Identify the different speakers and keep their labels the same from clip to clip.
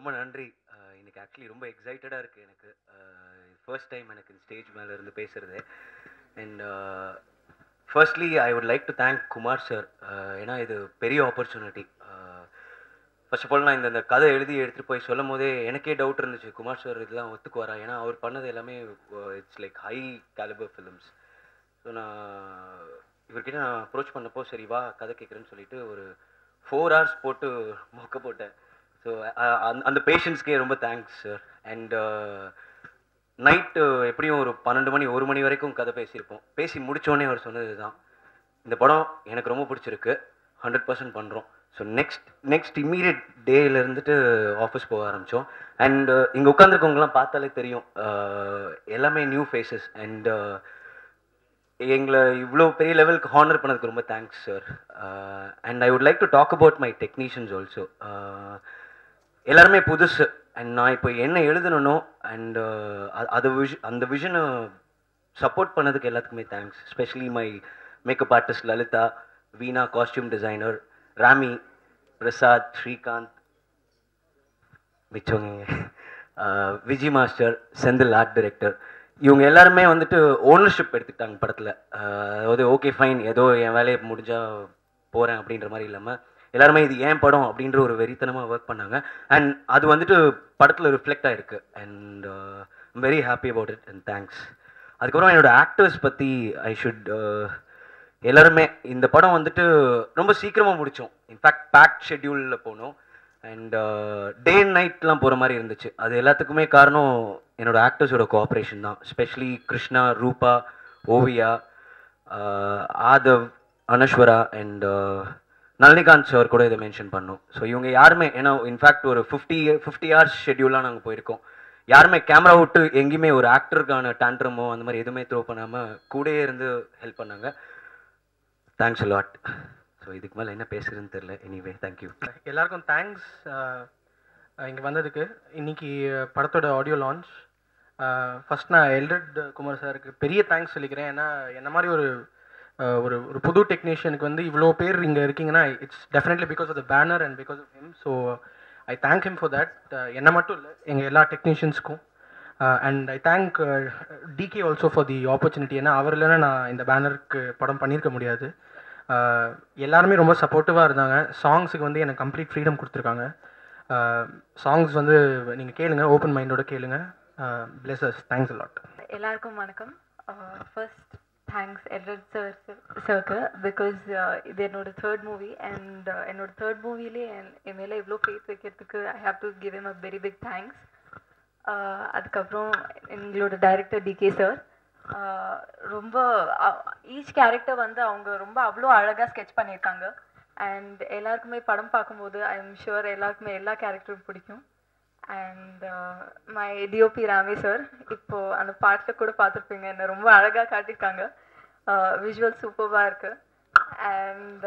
Speaker 1: ரொம்ப நன்றி அஹ் இன்னைக்கு ஆக்சுவலி ரொம்ப எக்ஸைட்டடாக இருக்குது எனக்கு ஃபர்ஸ்ட் டைம் எனக்கு ஸ்டேஜ் மேலே இருந்து பேசுகிறது and firstly I would like to thank Kumar sir ஏன்னா இது பெரிய ஆப்பர்ச்சுனிட்டி ஃபர்ஸ்ட் ஆஃப் ஆல் நான் இந்த இந்த கதை எழுதி எடுத்துகிட்டு போய் சொல்லும் போதே எனக்கே டவுட் இருந்துச்சு குமார் சார் இதெல்லாம் ஒத்துக்குவாரா ஏன்னா அவர் பண்ணது எல்லாமே it's like high calibre films so நான் இவர்கிட்ட நான் அப்ரோச் பண்ணப்போ சரி வா கதை கேட்குறேன்னு சொல்லிட்டு ஒரு ஃபோர் ஹவர்ஸ் போட்டு மொக்க போட்டேன் ஸோ அந்த பேஷன்ஸ்க்கே ரொம்ப தேங்க்ஸ் சார் அண்ட் நைட்டு எப்படியும் ஒரு பன்னெண்டு மணி ஒரு மணி வரைக்கும் கதை பேசியிருப்போம் பேசி முடிச்சோடனே அவர் சொன்னது தான் இந்த படம் எனக்கு ரொம்ப பிடிச்சிருக்கு ஹண்ட்ரட் பர்சன்ட் பண்ணுறோம் ஸோ நெக்ஸ்ட் நெக்ஸ்ட் இம்மீடியட் டேல இருந்துட்டு ஆஃபீஸ் போக ஆரம்பித்தோம் அண்ட் இங்கே உட்காந்துருக்கவங்கலாம் பார்த்தாலே தெரியும் அஹ், எல்லாமே நியூ ஃபேஸஸ் அண்ட் எங்களை இவ்வளோ பெரிய லெவலுக்கு ஹானர் பண்ணதுக்கு ரொம்ப thanks sir and I would like to talk about my technicians also எல்லாருமே புதுசு அண்ட் நான் இப்போ என்ன எழுதணும் அண்ட் அது விஷ் அந்த விஷனை சப்போர்ட் பண்ணதுக்கு எல்லாத்துக்குமே thanks specially my makeup artist Lalitha Veena costume designer Rami Prasad Srikanth மிச்சவங்க ah Vijay master Senthil art director இவங்க எல்லாருமே வந்துட்டு ஓனர்ஷிப் எடுத்துக்கிட்டாங்க படத்தில் அதாவது ஓகே ஃபைன் ஏதோ என் வேலையை முடிஞ்சால் போகிறேன் அப்படின்ற மாதிரி இல்லாமல் எல்லாருமே இது ஏன் படம் அப்படின்ற ஒரு வெறித்தனமாக ஒர்க் பண்ணாங்க அண்ட் அது வந்துட்டு படத்தில் ரிஃப்ளெக்ட் ஆகிருக்கு and very happy about it and thanks அதுக்கப்புறம் என்னோட ஆக்டர்ஸ் பற்றி ஐ ஷுட் எல்லாருமே இந்த படம் வந்துட்டு ரொம்ப சீக்கிரமாக முடித்தோம் இன்ஃபேக்ட் பேக் ஷெட்யூலில் போனோம் அண்ட் டே அண்ட் நைட்லாம் போகிற மாதிரி இருந்துச்சு அது எல்லாத்துக்குமே காரணம் என்னோட ஆக்டர்ஸோட கோஆப்ரேஷன் தான் specially Krishna Rupa Oviya ah Aadhav Anaswara and Nalinikanth sir கூட இதை மென்ஷன் பண்ணோம் ஸோ இவங்க யாருமே ஏன்னா இன்ஃபேக்ட் ஒரு ஃபிஃப்டி ஃபிஃப்டி ஹவர்ஸ் ஷெட்யூலாக நாங்கள் போயிருக்கோம் யாருமே கேமரா விட்டு எங்கேயுமே ஒரு ஆக்டருக்கான டேண்ட்ரமோ அந்த மாதிரி எதுவுமே த்ரோ பண்ணாமல் கூடயே இருந்து ஹெல்ப் பண்ணாங்க தேங்க்ஸ் லாட் ஸோ இதுக்கு மேலே என்ன பேசுறதுன்னு தெரில எனிவே தேங்க்யூ
Speaker 2: எல்லாருக்கும் தேங்க்ஸ் இங்கே வந்ததுக்கு இன்னைக்கு அஹ், படத்தோட ஆடியோ லான்ச் ஃபர்ஸ்ட் நான் எல்டட் குமார் சாருக்கு பெரிய தேங்க்ஸ் சொல்லிக்கிறேன் ஏன்னா என்ன மாதிரி ஒரு அஹ், ஒரு ஒரு புது டெக்னீஷியனுக்கு வந்து இவ்வளோ பேர் இங்கே இருக்கீங்கன்னா it's definitely because of the banner and because of him so I thank him for that என்ன மட்டும் இல்லை எங்கள் எல்லா டெக்னீஷியன்ஸ்க்கும் and I thank DK also for the opportunity ஏன்னா அவர் இல்லைன்னா நான் இந்த பேனருக்கு படம் பண்ணியிருக்க முடியாது Uh, எல்லாருமே ரொம்ப சப்போர்ட்டிவாக இருந்தாங்க சாங்ஸுக்கு வந்து எனக்கு கம்ப்ளீட் ஃப்ரீடம் கொடுத்துருக்காங்க சாங்ஸ் வந்து நீங்கள் கேளுங்க ஓப்பன் மைண்டோட கேளுங்க பிளெஸஸ் தேங்க்ஸ் லாட்
Speaker 3: எல்லாருக்கும் வணக்கம் ஃபர்ஸ்ட் தேங்க்ஸ் எல்ரட் சார் சருக்கு பிகாஸ் இது என்னோட தேர்ட் மூவி அண்ட் என்னோட தேர்ட் மூவிலே என் என் மேலே இவ்வளோ ஃபேஸ் வைக்கிறதுக்கு I have to give em a very big thanks அதுக்கப்புறம் எங்களோட டைரக்டர் டிகே சார் ரொம்ப ஈச் கேரக்டர் வந்து அவங்க ரொம்ப அவ்வளோ அழகாக ஸ்கெச் பண்ணியிருக்காங்க அண்ட் எல்லாருக்குமே படம் பார்க்கும்போது ஐ எம் ஷுர் எல்லாருக்குமே எல்லா கேரக்டரும் பிடிக்கும் and my DOP Rame sir இப்போ அந்த பாட்டில் கூட பார்த்துருப்பீங்க என்ன ரொம்ப அழகாக காட்டியிருக்காங்க விஷுவல் சூப்பராக இருக்கு அண்ட்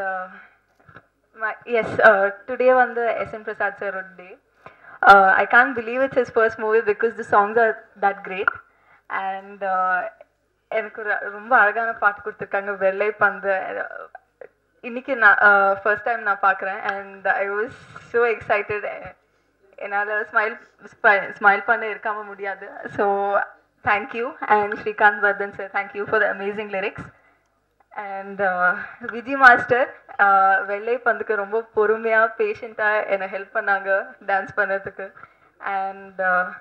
Speaker 3: எஸ் டுடே வந்து எஸ் என் பிரசாத் சார் டே I can't believe it's his first movie because the songs are that great and எனக்கு ஒரு ரொம்ப அழகான பாட்டு கொடுத்துருக்காங்க வெள்ளை பந்து இன்னைக்கு நான் ஃபர்ஸ்ட் டைம் நான் பார்க்குறேன் and I was so excited என்னால் ஸ்மைல் ஸ்மைல் பண்ண இருக்காம முடியாது so thank you and Srikanth Vardhan sir thank you for the amazing lyrics and Vijay master வெள்ளை பந்துக்கு ரொம்ப பொறுமையாக பேஷண்ட்டாக என்னை ஹெல்ப் பண்ணாங்க டான்ஸ் பண்ணுறதுக்கு and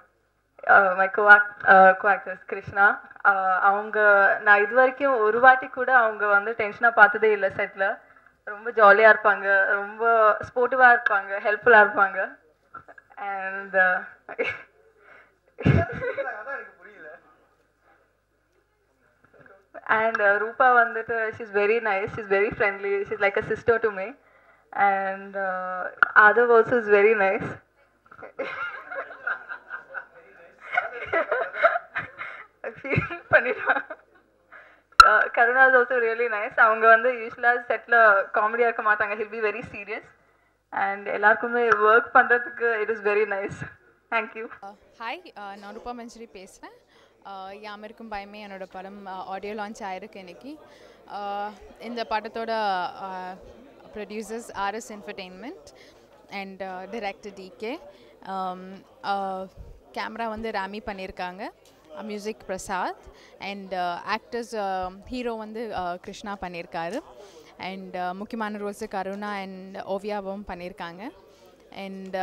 Speaker 3: my co co actors Krishna uh, அவங்க நான் இது வரைக்கும் ஒரு வாட்டி கூட அவங்க வந்து டென்ஷனாக பார்த்ததே இல்லை செட்டில் ரொம்ப ஜாலியாக இருப்பாங்க ரொம்ப ஸ்போர்ட்டிவாக இருப்பாங்க ஹெல்ப்ஃபுல்லாக இருப்பாங்க அண்ட் and uh, Rupa வந்துட்டு she's very nice she's very friendly she's like a sister to me and uh, Adav also is very nice feel பண்ணிட்டான் Karuna is also really nice அவங்க வந்து யூஸ்வலாக செட்டில் காமெடியாக இருக்க மாட்டாங்க he'll be very serious and எல்லாருக்குமே ஒர்க் பண்ணுறதுக்கு it is very nice thank you
Speaker 4: hi நான் ரூபா மஞ்சரி பேசுகிறேன் யாமிருக்கும் பயமே என்னோட படம் ஆடியோ லான்ச் ஆயிருக்கு இன்னைக்கு Uh, இந்த படத்தோட producers RS entertainment and director DK camera வந்து ராமி பண்ணியிருக்காங்க music Prasad and actors hero வந்து uh, கிருஷ்ணா பண்ணியிருக்காரு அண்ட் முக்கியமான ரோல்ஸு கருணா அண்ட் ஓவியாவும் பண்ணியிருக்காங்க அண்ட்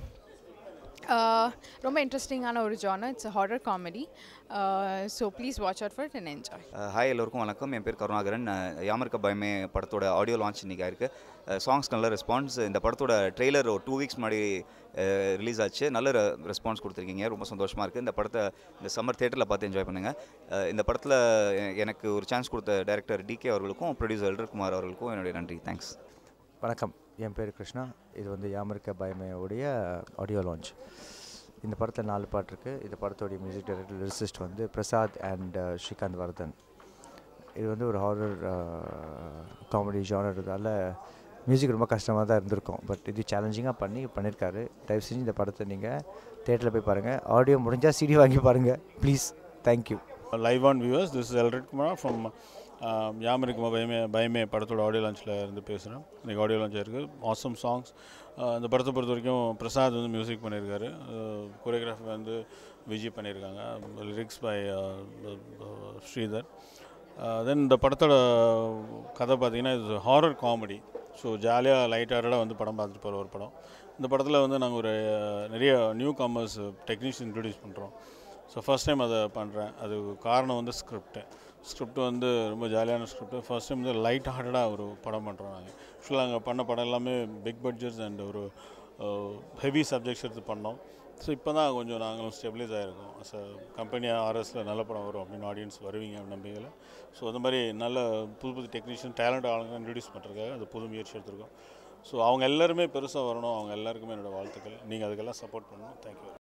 Speaker 4: ரொம்ப இன்ட்ரெஸ்டிங்கான ஒரு genre it's horror comedy so please watch out for and enjoy
Speaker 5: hi எல்லோருக்கும் வணக்கம் என் பேர் கருணாகரன் அஹ், யாமர்க்க பயமே படத்தோட ஆடியோ லான்ச் இன்றைக்கி ஆயிருக்கு சாங்ஸ் நல்ல ரெஸ்பான்ஸ் இந்த படத்தோட ட்ரெய்லர் ஒரு டூ வீக்ஸ் முன்னாடி ரிலீஸ் ஆச்சு நல்ல ரெஸ்பான்ஸ் கொடுத்துருக்கீங்க ரொம்ப சந்தோஷமாக இருக்குது இந்த படத்தை இந்த சம்மர் தேட்டரில் பார்த்து என்ஜாய் பண்ணுங்கள் இந்த படத்தில் எனக்கு ஒரு சான்ஸ் கொடுத்த டைரக்டர் டிகே அவர்களுக்கும் ப்ரொடியூசர் எல்டர்குமார் அவர்களுக்கும் என்னுடைய நன்றி தேங்க்ஸ்
Speaker 6: வணக்கம் என் பேர் கிருஷ்ணா இது வந்து யாமர்க்க பயமையோடைய ஆடியோ லான்ச் இந்த படத்தில் நாலு பாட்டு இருக்குது இந்த படத்தோடைய மியூசிக் டைரக்டர் லிரிசிஸ்ட் வந்து பிரசாத் அண்ட் ஸ்ரீகாந்த் வர்தன் இது வந்து ஒரு ஹாரர் காமெடி ஜானர்தால மியூசிக் ரொம்ப கஷ்டமாக தான் இருந்திருக்கும் பட் இது சேலஞ்சிங்காக பண்ணி பண்ணியிருக்காரு தயவு செஞ்சு இந்த படத்தை நீங்கள் தேட்டரில் போய் பாருங்கள் ஆடியோ முடிஞ்சால் சிடி வாங்கி பாருங்கள் please thank you
Speaker 7: live on viewers this is Elred Kumar from Yaamirukka Bayame Bayame படத்தோட ஆடியோ லான்ச்சில் இருந்து பேசுகிறேன் இன்றைக்கி ஆடியோ லான்ச் இருக்குது ஆசம் சாங்ஸ் இந்த படத்தை பொறுத்த வரைக்கும் பிரசாத் வந்து மியூசிக் பண்ணியிருக்காரு கொரியோகிராஃபி வந்து விஜய் பண்ணியிருக்காங்க லிரிக்ஸ் பை ஸ்ரீதர் தென் இந்த படத்தோட கதை பார்த்தீங்கன்னா இது ஹாரர் காமெடி ஸோ ஜாலியாக லைட் ஹார்டடாக வந்து படம் பார்த்துட்டு போகிற ஒரு படம் இந்த படத்தில் வந்து நாங்கள் ஒரு அஹ், நிறைய நியூ காமர்ஸ் டெக்னீஷியன் இன்ட்ரடியூஸ் பண்ணுறோம் ஸோ ஃபஸ்ட் டைம் அதை பண்ணுறேன் அது காரணம் வந்து ஸ்கிரிப்ட் ஸ்கிரிப்ட் வந்து ரொம்ப ஜாலியான ஸ்கிரிப்ட் ஃபர்ஸ்ட் டைம் வந்து லைட் ஹார்ட்டடாக ஒரு படம் பண்ணுறோம் நாங்கள் ஆக்சுவலாக நாங்கள் பண்ண படம் எல்லாமே பிக் பட்ஜெட்ஸ் அண்ட் ஒரு ஹெவி சப்ஜெக்ட்ஸ் எடுத்து பண்ணோம் ஸோ இப்போ தான் கொஞ்சம் நாங்களும் ஸ்டெபிலைஸ் ஆகிருக்கோம் அஸ் அ கம்பெனியாக ஆர்எஸில் நல்ல படம் வரும் அப்படின்னு ஆடியன்ஸ் வருவீங்க அப்படின்னு நம்பிக்கையில் ஸோ அந்த மாதிரி நல்ல புது புது டெக்னீஷியன் டேலண்ட் ஆளுங்க இன்ட்ரடியூஸ் பண்ணுறதுக்காக அது புது முயற்சி எடுத்திருக்கோம் ஸோ அவங்க எல்லாருமே பெருசாக வரணும் அவங்க எல்லாருக்குமே என்னோடய வாழ்த்துக்கள் நீங்கள் அதுக்கெல்லாம் சப்போர்ட் பண்ணணும் தேங்க்யூ